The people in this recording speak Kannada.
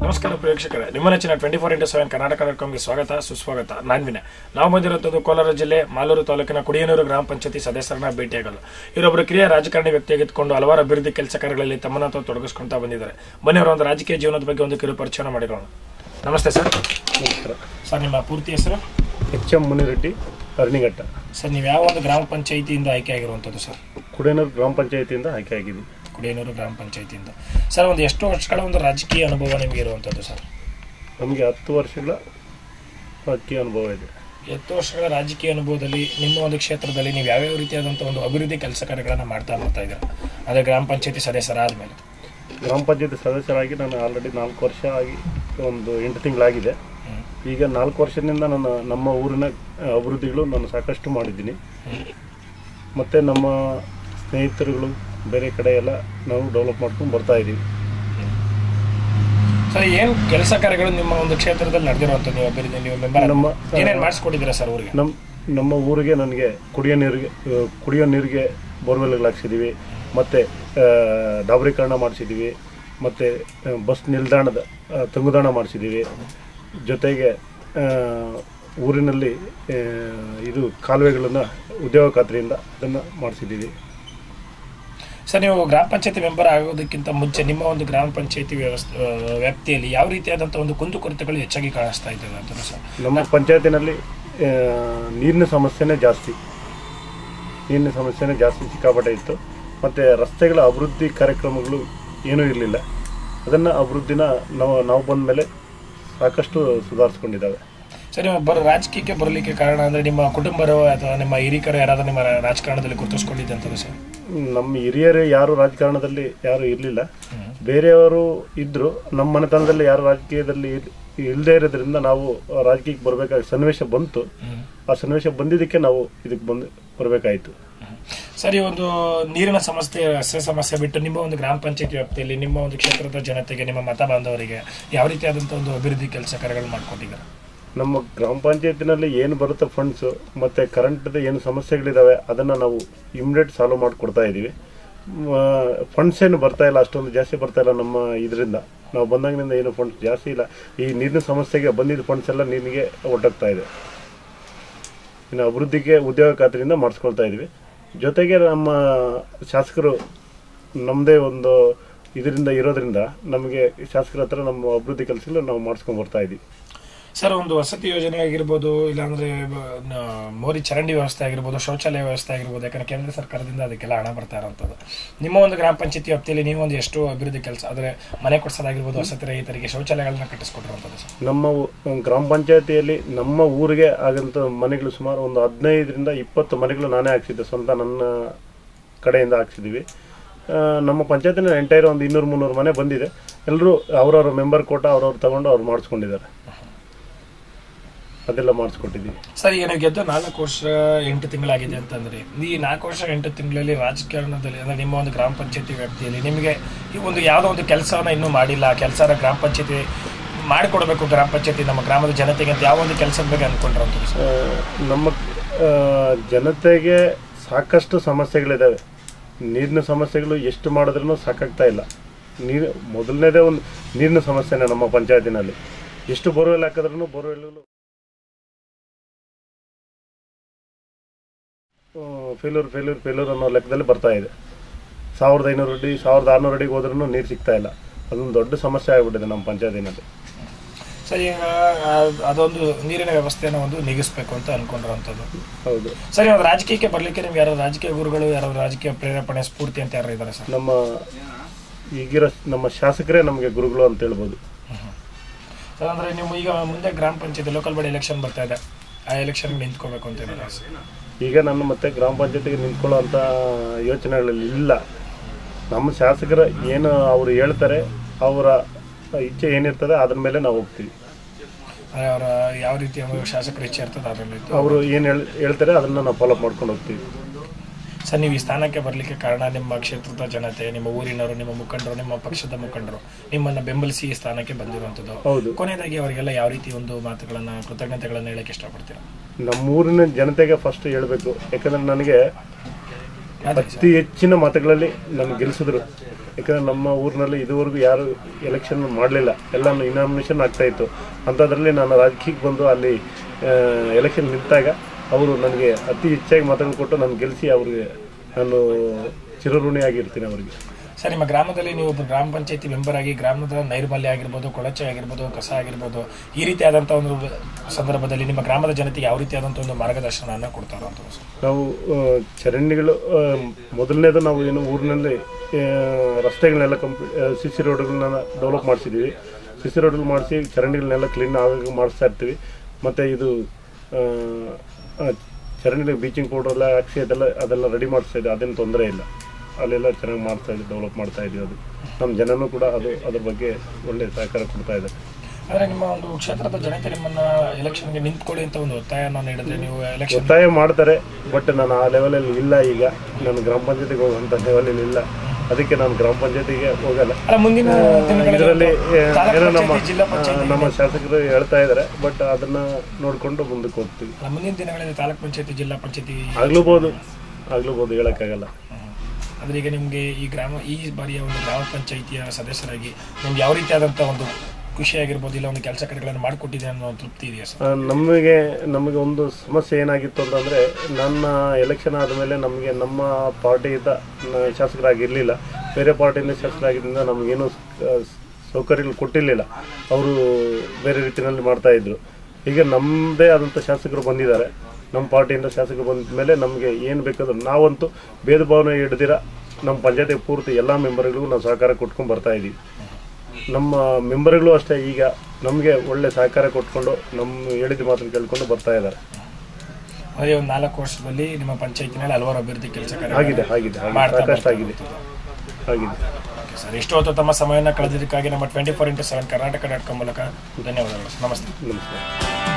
ನಮಸ್ಕಾರ ಪ್ರೇಕ್ಷಕರೇ ನಿಮ್ಮ ನೆಚ್ಚಿನ twenty four into seven Karnataka dot ಕಾಮ್ಗೆ ಸ್ವಾಗತ ಸುಸ್ವಾಗತ ನಾನ್ ವಿನಯ್ ನಾವು ಬಂದಿರುತ್ತದೆ ಕೋಲಾರ ಜಿಲ್ಲೆ ಮಾಲೂರು ತಾಲೂಕಿನ ಕುಡಿಯನೂರು ಗ್ರಾಮ ಪಂಚಾಯತಿ ಸದಸ್ಯರನ್ನ ಭೇಟಿಯಾಗಲು ಇವರೊಬ್ಬರು ಕಿರಿಯ ರಾಜಕಾರಣಿ ವ್ಯಕ್ತಿಯಾಗಿದ್ದುಕೊಂಡು ಹಲವಾರು ಅಭಿವೃದ್ಧಿ ಕೆಲಸ ಕಾರ್ಯಗಳಲ್ಲಿ ತಮ್ಮನ್ನ ತಾವು ತೊಡಗಿಸ್ಕೊಂತಾ ಬಂದಿದ್ದಾರೆ ಬನ್ನಿ ಅವರ ಒಂದು ರಾಜಕೀಯ ಜೀವನದ ಬಗ್ಗೆ ಒಂದು ಕಿರು ಪರಿಚಯ ಮಾಡಿರೋಣ ನಮಸ್ತೆ ಸರ್ ನಮಸ್ಕಾರ ಸರ್ ನಿಮ್ಮ ಪೂರ್ತಿ ಹೆಸರು H M Munireddy Aranighatta sir ನೀವು ಯಾವ ಒಂದು ಗ್ರಾಮ ಪಂಚಾಯಿತಿಯಿಂದ ಆಯ್ಕೆ ಆಗಿರುವಂಥದ್ದು ಸರ್ ಕುಡೇನೂರು ಗ್ರಾಮ ಪಂಚಾಯತಿಯಿಂದ ಆಯ್ಕೆ ಆಗಿದ್ದೀವಿ ಕುಡಿಯನೂರು ಗ್ರಾಮ ಪಂಚಾಯಿತಿಯಿಂದ ಸರ್ ಒಂದು ಎಷ್ಟು ವರ್ಷಗಳ ಒಂದು ರಾಜಕೀಯ ಅನುಭವ ನಿಮಗೆ ಇರುವಂಥದ್ದು ಸರ್ ನಮಗೆ ಹತ್ತು ವರ್ಷಗಳ ರಾಜಕೀಯ ಅನುಭವ ಇದೆ ಹತ್ತು ವರ್ಷಗಳ ರಾಜಕೀಯ ಅನುಭವದಲ್ಲಿ ನಿಮ್ಮ ಒಂದು ಕ್ಷೇತ್ರದಲ್ಲಿ ನೀವು ಯಾವ್ಯಾವ ರೀತಿಯಾದಂಥ ಒಂದು ಅಭಿವೃದ್ಧಿ ಕೆಲಸ ಕಾರ್ಯಗಳನ್ನು ಮಾಡ್ತಾ ಬರ್ತಾ ಇದ್ದೀರಾ ಅದೇ ಗ್ರಾಮ ಪಂಚಾಯತಿ ಸದಸ್ಯರಾದ ಮೇಲೆ ಗ್ರಾಮ ಪಂಚಾಯತಿ ಸದಸ್ಯರಾಗಿ ನಾನು ಆಲ್ರೆಡಿ ನಾಲ್ಕು ವರ್ಷ ಆಗಿ ಒಂದು ಎಂಟು ತಿಂಗಳಾಗಿದೆ ಈಗ ನಾಲ್ಕು ವರ್ಷದಿಂದ ನಾನು ನಮ್ಮ ಊರಿನ ಆ, ಅಭಿವೃದ್ಧಿಗಳು ನಾನು ಸಾಕಷ್ಟು ಮಾಡಿದ್ದೀನಿ ಮತ್ತು ನಮ್ಮ ಸ್ನೇಹಿತರುಗಳು ಬೇರೆ ಕಡೆ ಎಲ್ಲ ನಾವು ಡೆವಲಪ್ ಮಾಡ್ಕೊಂಡು ಬರ್ತಾ ಇದ್ದೀವಿ ಸರ್ ಏನು ಕೆಲಸ ಕಾರ್ಯಗಳು ನಿಮ್ಮ ಒಂದು ಕ್ಷೇತ್ರದಲ್ಲಿ ನಡೆದಿರುವಂಥ ನೀವು ಅಭಿವೃದ್ಧಿ ನೀವು ಮೆಂಬರ್ ನಮ್ಮ ಏನೇನು ಮಾಡಿಸ್ಕೊಟ್ಟಿದ್ದೀರಾ ಸರ್ ಊರಿಗೆ ನಮ್ಮ ನಮ್ಮ ಊರಿಗೆ ನನಗೆ ಕುಡಿಯೋ ನೀರಿಗೆ ಆ, ಕುಡಿಯೋ ನೀರಿಗೆ ಬೋರ್ವೆಲ್ಗಳು ಹಾಕ್ಸಿದ್ದೀವಿ ಮತ್ತು ಡಾಬರೀಕರಣ ಮಾಡಿಸಿದ್ದೀವಿ ಮತ್ತು ಬಸ್ ನಿಲ್ದಾಣದ ಆ, ತಂಗುದಾಣ ಮಾಡಿಸಿದ್ದೀವಿ ಜೊತೆಗೆ ಆ, ಊರಿನಲ್ಲಿ ಆ, ಇದು ಕಾಲುವೆಗಳನ್ನು ಉದ್ಯೋಗ ಖಾತ್ರಿಯಿಂದ ಅದನ್ನು ಮಾಡಿಸಿದ್ದೀವಿ ಸರ್ ನೀವು ಗ್ರಾಮ ಪಂಚಾಯತಿ ಮೆಂಬರ್ ಆಗೋದಕ್ಕಿಂತ ಮುಂಚೆ ನಿಮ್ಮ ಒಂದು ಗ್ರಾಮ ಪಂಚಾಯತಿ ವ್ಯವಸ್ಥೆ ಆ, ವ್ಯಾಪ್ತಿಯಲ್ಲಿ ಯಾವ ರೀತಿಯಾದಂಥ ಒಂದು ಕುಂದುಕೊರತೆಗಳು ಹೆಚ್ಚಾಗಿ ಕಾಣಿಸ್ತಾ ಇದ್ದಾವೆ ಅಂತ ಸರ್ ನಮ್ಮ ಪಂಚಾಯತಿನಲ್ಲಿ ಆ, ನೀರಿನ ಸಮಸ್ಯೆನೇ ಜಾಸ್ತಿ ನೀರಿನ ಸಮಸ್ಯೆನೇ ಜಾಸ್ತಿ ಸಿಕ್ಕಾಪಟ್ಟೆ ಇತ್ತು ಮತ್ತು ರಸ್ತೆಗಳ ಅಭಿವೃದ್ಧಿ ಕಾರ್ಯಕ್ರಮಗಳು ಏನೂ ಇರಲಿಲ್ಲ ಅದನ್ನು ಅಭಿವೃದ್ಧಿನ ನಾವು ನಾವು ಬಂದ ಮೇಲೆ ಸಾಕಷ್ಟು ಸುಧಾರಿಸ್ಕೊಂಡಿದ್ದಾವೆ ಸರ್ ನೀವು ಬರೋ ರಾಜಕೀಯಕ್ಕೆ ಬರಲಿಕ್ಕೆ ಕಾರಣ ಅಂದರೆ ನಿಮ್ಮ ಕುಟುಂಬರು ಅಥವಾ ನಿಮ್ಮ ಹಿರಿಕರು ಯಾರಾದರೂ ನಿಮ್ಮ ರಾ- ರಾಜಕಾರಣದಲ್ಲಿ ಗುರುತಿಸ್ಕೊಂಡಿದ್ದಂಥದ್ದು ಸರ್ ನಮ್ಮ ಹಿರಿಯರು ಯಾರು ರಾಜಕಾರಣದಲ್ಲಿ ಯಾರು ಇರಲಿಲ್ಲ ಬೇರೆಯವರು ಇದ್ದರು ನಮ್ಮ ಮನೆತನದಲ್ಲಿ ಯಾರು ರಾಜಕೀಯದಲ್ಲಿ ಇಲ್ಲದೇ ಇರೋದ್ರಿಂದ ನಾವು ರಾಜಕೀಯಕ್ಕೆ ಬರಬೇಕಾದ ಸನ್ನಿವೇಶ ಬಂತು ಆ ಸನ್ನಿವೇಶ ಬಂದಿದ್ದಕ್ಕೆ ನಾವು ಇದಕ್ಕೆ ಬಂದು ಬರಬೇಕಾಯಿತು ಸರ್ ಈ ಒಂದು ನೀರಿನ ಸಮಸ್ಯೆ ರಸ್ತೆ ಸಮಸ್ಯೆ ಬಿಟ್ಟು ನಿಮ್ಮ ಒಂದು ಗ್ರಾಮ ಪಂಚಾಯತಿ ವ್ಯಾಪ್ತಿಯಲ್ಲಿ ನಿಮ್ಮ ಒಂದು ಕ್ಷೇತ್ರದ ಜನತೆಗೆ ನಿಮ್ಮ ಮತ ಬಾಂಧವರಿಗೆ ಯಾವ ರೀತಿಯಾದಂಥ ಒಂದು ಅಭಿವೃದ್ಧಿ ಕೆಲಸ ಕಾರ್ಯಗಳು ಮಾಡಿಕೊಟ್ಟಿದ್ದಾರೆ ನಮ್ಮ ಗ್ರಾಮ ಪಂಚಾಯತಿನಲ್ಲಿ ಏನು ಬರುತ್ತೆ ಫಂಡ್ಸು ಮತ್ತು ಕರೆಂಟ್ದು ಏನು ಸಮಸ್ಯೆಗಳಿದ್ದಾವೆ ಅದನ್ನು ನಾವು ಇಮಿಡಿಯೇಟ್ ಸಾಲ್ವ್ ಮಾಡಿಕೊಡ್ತಾ ಇದ್ದೀವಿ ಫಂಡ್ಸ್ ಏನು ಬರ್ತಾ ಇಲ್ಲ ಅಷ್ಟೊಂದು ಜಾಸ್ತಿ ಬರ್ತಾ ಇಲ್ಲ ನಮ್ಮ ಇದರಿಂದ ನಾವು ಬಂದಾಗಿನಿಂದ ಏನು ಫಂಡ್ಸ್ ಜಾಸ್ತಿ ಇಲ್ಲ ಈ ನೀರಿನ ಸಮಸ್ಯೆಗೆ ಬಂದಿದ್ದ ಫಂಡ್ಸ್ ಎಲ್ಲ ನೀರಿಗೆ ಒಟ್ಟಾಗ್ತಾ ಇದೆ ಇನ್ನು ಅಭಿವೃದ್ಧಿಗೆ ಉದ್ಯೋಗ ಖಾತ್ರಿಯಿಂದ ಮಾಡಿಸ್ಕೊಳ್ತಾ ಇದ್ವಿ ಜೊತೆಗೆ ನಮ್ಮ ಶಾಸಕರು ನಮ್ಮದೇ ಒಂದು ಇದರಿಂದ ಇರೋದ್ರಿಂದ ನಮಗೆ ಶಾಸಕರ ಹತ್ರ ನಮ್ಮ ಅಭಿವೃದ್ಧಿ ಕೆಲಸಗಳು ನಾವು ಮಾಡಿಸ್ಕೊಂಡು ಬರ್ತಾ ಇದ್ದೀವಿ ಸರ್ ಒಂದು ವಸತಿ ಯೋಜನೆ ಆಗಿರ್ಬೋದು ಇಲ್ಲಾಂದ್ರೆ ಬ- ನ- ಮೋರಿ ಚರಂಡಿ ವ್ಯವಸ್ಥೆ ಆಗಿರ್ಬೋದು ಶೌಚಾಲಯ ವ್ಯವಸ್ಥೆ ಆಗಿರ್ಬೋದು ಯಾಕಂದ್ರೆ ಕೇಂದ್ರ ಸರ್ಕಾರದಿಂದ ಅದಕ್ಕೆಲ್ಲ ಹಣ ಬರ್ತಾ ಇರೋಂಥದ್ದು ನಿಮ್ಮ ಒಂದು ಗ್ರಾಮ ಪಂಚಾಯತಿ ವ್ಯಾಪ್ತಿಯಲ್ಲಿ ನೀವು ಒಂದು ಎಷ್ಟು ಅಭಿವೃದ್ಧಿ ಕೆಲಸ ಅಂದರೆ ಮನೆ ಕೊಡ್ಸೋದಾಗಿರ್ಬೋದು ವಸತಿ ರಹಿತರಿಗೆ ಶೌಚಾಲಯಗಳನ್ನ ಕಟ್ಟಿಸ್ಕೊಟ್ಟಿರುವಂಥದ್ದು ಸರ್ ನಮ್ಮ ಊ- ಗ್ರಾಮ ಪಂಚಾಯತಿಯಲ್ಲಿ ನಮ್ಮ ಊರಿಗೆ ಆಗಂತ ಮನೆಗಳು ಸುಮಾರು ಒಂದು ಹದಿನೈದರಿಂದ ಇಪ್ಪತ್ತು ಮನೆಗಳು ನಾನೇ ಹಾಕ್ಸಿದ್ದೆ ಸ್ವಂತ ನನ್ನ ಕಡೆಯಿಂದ ಹಾಕ್ಸಿದ್ದೀವಿ ಆ, ನಮ್ಮ ಪಂಚಾಯತಿನ ಎಂಟೈರ್ ಒಂದು ಇನ್ನೂರು ಮುನ್ನೂರು ಮನೆ ಬಂದಿದೆ ಎಲ್ಲರೂ ಅವ್ರವ್ರ ಮೆಂಬರ್ ಕೋಟ ಅವ್ರವ್ರು ತಗೊಂಡು ಅವ್ರು ಮಾಡಿಸ್ಕೊಂಡಿದ್ದಾರೆ ಅದೆಲ್ಲ ಮಾಡಿಸ್ಕೊಟ್ಟಿದ್ದೀವಿ ಸರ್ ಈಗ ನೀವು ಗೆದ್ದು ನಾಲ್ಕು ವರ್ಷ ಎಂಟು ತಿಂಗಳಾಗಿದೆ ಅಂತಂದ್ರೆ ಈ ನಾಲ್ಕು ವರ್ಷ ಎಂಟು ತಿಂಗಳಲ್ಲಿ ರಾಜಕಾರಣದಲ್ಲಿ ಅಂದ್ರೆ ನಿಮ್ಮ ಒಂದು ಗ್ರಾಮ ಪಂಚಾಯತಿ ವ್ಯಾಪ್ತಿಯಲ್ಲಿ ನಿಮಗೆ ಈ ಒಂದು ಯಾವುದೋ ಒಂದು ಕೆಲಸವನ್ನ ಇನ್ನೂ ಮಾಡಿಲ್ಲ ಕೆಲಸನ ಗ್ರಾಮ ಪಂಚಾಯತಿ ಮಾಡಿಕೊಡ್ಬೇಕು ಗ್ರಾಮ ಪಂಚಾಯತಿ ನಮ್ಮ ಗ್ರಾಮದ ಜನತೆಗೆ ಅಂತ ಯಾವ ಒಂದು ಕೆಲಸದ ಬಗ್ಗೆ ಅನ್ಕೊಂಡಿರೋಂಥದ್ದು ಸರ್ ಆ, ನಮ್ಮ ಆ, ಜನತೆಗೆ ಸಾಕಷ್ಟು ಸಮಸ್ಯೆಗಳಿದ್ದಾವೆ ನೀರಿನ ಸಮಸ್ಯೆಗಳು ಎಷ್ಟು ಮಾಡಿದ್ರೂ ಸಾಕಾಗ್ತಾ ಇಲ್ಲ ನೀರು ಮೊದಲನೇದೇ ಒಂದು ನೀರಿನ ಸಮಸ್ಯೆನೇ ನಮ್ಮ ಪಂಚಾಯತಿನಲ್ಲಿ ಎಷ್ಟು ಬೋರ್ವೆಲ್ ಹಾಕಿದ್ರೂ ಬೋರ್ವೆಲ್ ಫೇಲ್ಯೂರ್ ಫೇಲ್ಯೂರ್ ಫೇಲ್ಯೂರ್ ಅನ್ನೋ ಲೆಕ್ಕದಲ್ಲಿ ಬರ್ತಾ ಇದೆ ಸಾವಿರದ ಐನೂರು ಅಡಿ ಸಾವಿರದ ಆರುನೂರು ಅಡಿಗೆ ಹೋದ್ರೂ ನೀರು ಸಿಗ್ತಾ ಇಲ್ಲ ಅದೊಂದು ದೊಡ್ಡ ಸಮಸ್ಯೆ ಆಗಿಬಿಟ್ಟಿದೆ ನಮ್ಮ ಪಂಚಾಯತಿನಲ್ಲಿ ಸರ್ ಈಗ ಆ- ಅದೊಂದು ನೀರಿನ ವ್ಯವಸ್ಥೆನ ಒಂದು ನಿಗಿಸ್ಬೇಕು ಅಂತ ಅನ್ಕೊಂಡಿರೋಂಥದ್ದು ಹೌದು ಸರ್ ಇವಾಗ ರಾಜಕೀಯಕ್ಕೆ ಬರ್ಲಿಕ್ಕೆ ನಿಮ್ಗೆ ಯಾರು ರಾಜಕೀಯ ಗುರುಗಳು ಯಾರು ರಾಜಕೀಯ ಪ್ರೇರೇಪಣೆ ಸ್ಫೂರ್ತಿ ಅಂತ ಯಾರು ಇದ್ದಾರೆ ಸರ್ ನಮ್ಮ ಈಗಿರೋ ನಮ್ಮ ಶಾಸಕರೇ ನಮಗೆ ಗುರುಗಳು ಅಂತ ಹೇಳ್ಬೋದು ಸರ್ ಅಂದ್ರೆ ನೀವು ಈಗ ಮುಂದೆ ಗ್ರಾಮ ಪಂಚಾಯತಿ ಲೋಕಲ್ ಬಾಡಿ ಎಲೆಕ್ಷನ್ ಬರ್ತಾ ಇದೆ ಆ ಎಲೆಕ್ಷನ್ ನಿಂತ್ಕೋಬೇಕು ಅಂತ ಏನಾದ್ರು ಆಸೆ? ಈಗ ನನ್ನ ಮತ್ತೆ ಗ್ರಾಮ ಪಂಚಾಯತಿಗೆ ನಿಂತ್ಕೊಳ್ಳೋ ಅಂಥ ಯೋಚನೆಗಳಲ್ಲಿ ಇಲ್ಲ ನಮ್ಮ ಶಾಸಕರ ಏನು ಅವರು ಹೇಳ್ತಾರೆ ಅವರ ಇಚ್ಛೆ ಏನಿರ್ತದೆ ಅದ್ರ ಮೇಲೆ ನಾವು ಹೋಗ್ತೀವಿ ಅಂದ್ರೆ ಅವರ ಯಾವ ರೀತಿ ಒಂದು ಶಾಸಕರ ಇಚ್ಛೆ ಇರ್ತದೆ ಅದರಲ್ಲಿ ಅವರು ಏನು ಹೇಳ್ ಹೇಳ್ತಾರೆ ಅದನ್ನು ನಾವು ಫಾಲೋ ಮಾಡ್ಕೊಂಡು ಹೋಗ್ತೀವಿ ಸರ್ ನೀವು ಈ ಸ್ಥಾನಕ್ಕೆ ಬರಲಿಕ್ಕೆ ಕಾರಣ ನಿಮ್ಮ ಕ್ಷೇತ್ರದ ಜನತೆ ನಿಮ್ಮ ಊರಿನವರು ನಿಮ್ಮ ಮುಖಂಡರು ನಿಮ್ಮ ಪಕ್ಷದ ಮುಖಂಡರು ನಿಮ್ಮನ್ನ ಬೆಂಬಲಿಸಿ ಈ ಸ್ಥಾನಕ್ಕೆ ಬಂದಿರುವಂಥದ್ದು ಹೌದು ಕೊನೆಯದಾಗಿ ಅವರಿಗೆಲ್ಲ ಯಾವ ರೀತಿ ಒಂದು ಮಾತುಗಳನ್ನ ಕೃತಜ್ಞತೆಗಳನ್ನ ಹೇಳಕ್ಕೆ ಇಷ್ಟಪಡ್ತೀರಾ ನಮ್ಮೂರಿನ ಜನತೆಗೆ ಫಸ್ಟ್ ಹೇಳಬೇಕು ಯಾಕಂದ್ರೆ ನನಗೆ ಅದೇ ಸರ್. ಅತಿ ಹೆಚ್ಚಿನ ಮತಗಳಲ್ಲಿ ನನ್ನ ಗೆಲ್ಲಿಸಿದ್ರು ಯಾಕಂದರೆ ನಮ್ಮ ಊರಿನಲ್ಲಿ ಇದುವರೆಗೂ ಯಾರು ಎಲೆಕ್ಷನ್ ಮಾಡಲಿಲ್ಲ ಎಲ್ಲ ಇನಾಮಿನೇಷನ್ ಆಗ್ತಾ ಇತ್ತು ಅಂಥದ್ರಲ್ಲಿ ನಾನು ರಾಜಕೀಯಕ್ಕೆ ಬಂದು ಅಲ್ಲಿ ಎಲೆಕ್ಷನ್ ನಿಂತಾಗ ಅವರು ನನಗೆ ಅತಿ ಹೆಚ್ಚಾಗಿ ಮಾತನ್ನು ಕೊಟ್ಟು ನಾನು ಗೆಲ್ಲಿಸಿ ಅವ್ರಿಗೆ ನಾನು ಚಿರಋಣಿಯಾಗಿರ್ತೀನಿ ಅವರಿಗೆ ಸರ್ ನಿಮ್ಮ ಗ್ರಾಮದಲ್ಲಿ ನೀವು ಒಬ್ಬ ಗ್ರಾಮ ಪಂಚಾಯತಿ ಮೆಂಬರ್ ಆಗಿ ಗ್ರಾಮದ ನೈರ್ಮಲ್ಯ ಆಗಿರ್ಬೋದು ಕೊಳಚೆ ಆಗಿರ್ಬೋದು ಕಸ ಆಗಿರ್ಬೋದು ಈ ರೀತಿಯಾದಂಥ ಒಂದು ಸಂದರ್ಭದಲ್ಲಿ ನಿಮ್ಮ ಗ್ರಾಮದ ಜನತೆಗೆ ಯಾವ ರೀತಿಯಾದಂಥ ಒಂದು ಮಾರ್ಗದರ್ಶನವನ್ನು ಕೊಡ್ತಾರೋ ಅಂತ ಸರ್ ನಾವು ಆ, ಚರಂಡಿಗಳು ಆ, ಮೊದಲನೇದು ನಾವು ಏನು ಊರಿನಲ್ಲಿ ಆ, ರಸ್ತೆಗಳನ್ನೆಲ್ಲ ಕಂಪ್ಲೀಟ್ ಸಿ ಸಿ ರೋಡ್ಗಳನ್ನ ಡೆವಲಪ್ ಮಾಡಿಸಿದ್ದೀವಿ ಸಿ ಸಿ ರೋಡ್ಗಳು ಮಾಡಿಸಿ ಚರಂಡಿಗಳನ್ನೆಲ್ಲ ಕ್ಲೀನ್ ಆಗಿ ಮಾಡಿಸ್ತಾ ಇರ್ತೀವಿ ಮತ್ತು ಇದು ಆ, ಆ, ಚರಂಡಿ ಬೀಚಿಂಗ್ ಪೌಡರ್ ಎಲ್ಲ ಹಾಕ್ಸಿ ಅದೆಲ್ಲ ಅದೆಲ್ಲ ರೆಡಿ ಮಾಡಿಸ್ತಾ ಇದ್ದೀವಿ ಅದೇನು ತೊಂದರೆ ಇಲ್ಲ ಅಲ್ಲೆಲ್ಲ ಚೆನ್ನಾಗಿ ಮಾಡ್ತಾ ಇದ್ದೀವಿ ಡೆವಲಪ್ ಮಾಡ್ತಾ ಇದ್ದೀವಿ ಅದು ನಮ್ಮ ಜನನೂ ಕೂಡ ಅದು ಅದ್ರ ಬಗ್ಗೆ ಒಳ್ಳೆ ಸಹಕಾರ ಕೊಡ್ತಾ ಇದ್ದಾರೆ ಆದರೆ ನಿಮ್ಮ ಒಂದು ಕ್ಷೇತ್ರದ ಜನತೆ ನಿಮ್ಮನ್ನ ಎಲೆಕ್ಷನ್ಗೆ ನಿಂತ್ಕೊಳ್ಳಿ ಅಂತ ಒಂದು ಒತ್ತಾಯನ ನೀಡಿದ್ರೆ ನೀವು ಎಲೆಕ್ಷನ್ ಒತ್ತಾಯ ಮಾಡ್ತಾರೆ ಬಟ್ ನಾನು ಆ ಲೆವೆಲಲ್ಲಿ ಇಲ್ಲ ಈಗ ನಾನು ಗ್ರಾಮ ಪಂಚಾಯತಿಗೆ ಹೋಗುವಂಥ ಲೆವೆಲಲ್ಲಿ ಇಲ್ಲ ಅದಕ್ಕೆ ನಾನು ಗ್ರಾಮ ಪಂಚಾಯತಿಗೆ ಹೋಗಲ್ಲ ಅಲ್ಲ ಮುಂದಿನ ದಿನಗಳಲ್ಲಿ ಇದರಲ್ಲಿ ತಾಲೂಕು ಏನೋ ನಮ್ಮ ಪಂಚಾಯತಿ, ಜಿಲ್ಲಾ ಪಂಚಾಯತಿ ಆ, ನಮ್ಮ ಶಾಸಕರು ಹೇಳ್ತಾ ಇದ್ದಾರೆ ಬಟ್ ಅದನ್ನ ನೋಡ್ಕೊಂಡು ಮುಂದಕ್ಕೆ ಹೋಗ್ತೀವಿ ಅಲ್ಲ, ಮುಂದಿನ ದಿನಗಳಲ್ಲಿ ತಾಲೂಕ್ ಪಂಚಾಯತಿ ಜಿಲ್ಲಾ ಪಂಚಾಯತಿ ಆಗ್ಲೂಬೋದು ಆಗ್ಲೂಬೋದು ಹೇಳಕ್ಕಾಗಲ್ಲ ಅಂದ್ರೆ ಈಗ ನಿಮಗೆ ಈ ಗ್ರಾಮ ಈ ಬಾರಿಯ ಒಂದು ಗ್ರಾಮ ಪಂಚಾಯಿತಿಯ ಸದಸ್ಯರಾಗಿ ನಿಮ್ಗೆ ಯಾವ ರೀತಿಯಾದಂಥ ಒಂದು ಖುಷಿ ಆಗಿರ್ಬೋದು ಇಲ್ಲ ಒಂದು ಕೆಲಸ ಕಾರ್ಯಗಳನ್ನು ಮಾಡಿಕೊಟ್ಟಿದೆ ಅನ್ನೋ ಒಂದು ತೃಪ್ತಿ ಇದೆಯಾ ಸರ್ ಆ, ನಮಗೆ ನಮಗೆ ಒಂದು ಸಮಸ್ಯೆ ಏನಾಗಿತ್ತು ಅಂತಂದರೆ ನನ್ನ ಎಲೆಕ್ಷನ್ ಆದಮೇಲೆ ನಮಗೆ ನಮ್ಮ ಪಾರ್ಟಿಯಿಂದ ನ- ಶಾಸಕರಾಗಿರಲಿಲ್ಲ ಬೇರೆ ಪಾರ್ಟಿಯಿಂದ ಶಾಸಕರಾಗಿದ್ದರಿಂದ ನಮಗೇನು ಸ- ಸೌಕರ್ಯಗಳು ಕೊಟ್ಟಿರಲಿಲ್ಲ ಅವರು ಬೇರೆ ರೀತಿಯಲ್ಲಿ ಮಾಡ್ತಾ ಇದ್ರು ಈಗ ನಮ್ಮದೇ ಆದಂಥ ಶಾಸಕರು ಬಂದಿದ್ದಾರೆ ನಮ್ಮ ಪಾರ್ಟಿಯಿಂದ ಶಾಸಕರು ಬಂದ ಮೇಲೆ ನಮಗೆ ಏನು ಬೇಕಾದ್ರೂ ನಾವಂತೂ ಭೇದ ಭಾವನೆ ಹಿಡ್ದಿರ ನಮ್ಮ ಪಂಚಾಯತಿ ಪೂರ್ತಿ ಎಲ್ಲ ಮೆಂಬರ್ಗಳಿಗೂ ನಾವು ಸಹಕಾರ ಕೊಟ್ಕೊಂಡು ಬರ್ತಾ ಇದ್ದೀವಿ ನಮ್ಮ ಮೆಂಬರ್ಗಳು ಅಷ್ಟೇ ಈಗ ನಮಗೆ ಒಳ್ಳೆ ಸಹಕಾರ ಕೊಟ್ಕೊಂಡು ನಮ್ಮ ಹೇಳಿದ ಮಾತನ್ನು ಕೇಳ್ಕೊಂಡು ಬರ್ತಾ ಇದ್ದಾರೆ ಅದೇ ಒಂದು ನಾಲ್ಕು ವರ್ಷದಲ್ಲಿ ನಿಮ್ಮ ಪಂಚಾಯತಿನಲ್ಲಿ ಹಲವಾರು ಅಭಿವೃದ್ಧಿ ಕೆಲಸ ಆಗಿದೆ ಆಗಿದೆ ಆಗಿದೆ ಮಾಡ್ತಾ ಸಾಕಷ್ಟು ಬರ್ತಾ ಆಗಿದೆ ಆಗಿದೆ ಸರ್ ಇಷ್ಟು ಹೊತ್ತು ತಮ್ಮ ಸಮಯವನ್ನು ಕಳೆದಿದ್ದಕ್ಕಾಗಿ ನಮ್ಮ twenty four into seven Karnataka dot com ಮೂಲಕ ಧನ್ಯವಾದಗಳು ನಮಸ್ತೆ ನಮಸ್ಕಾರ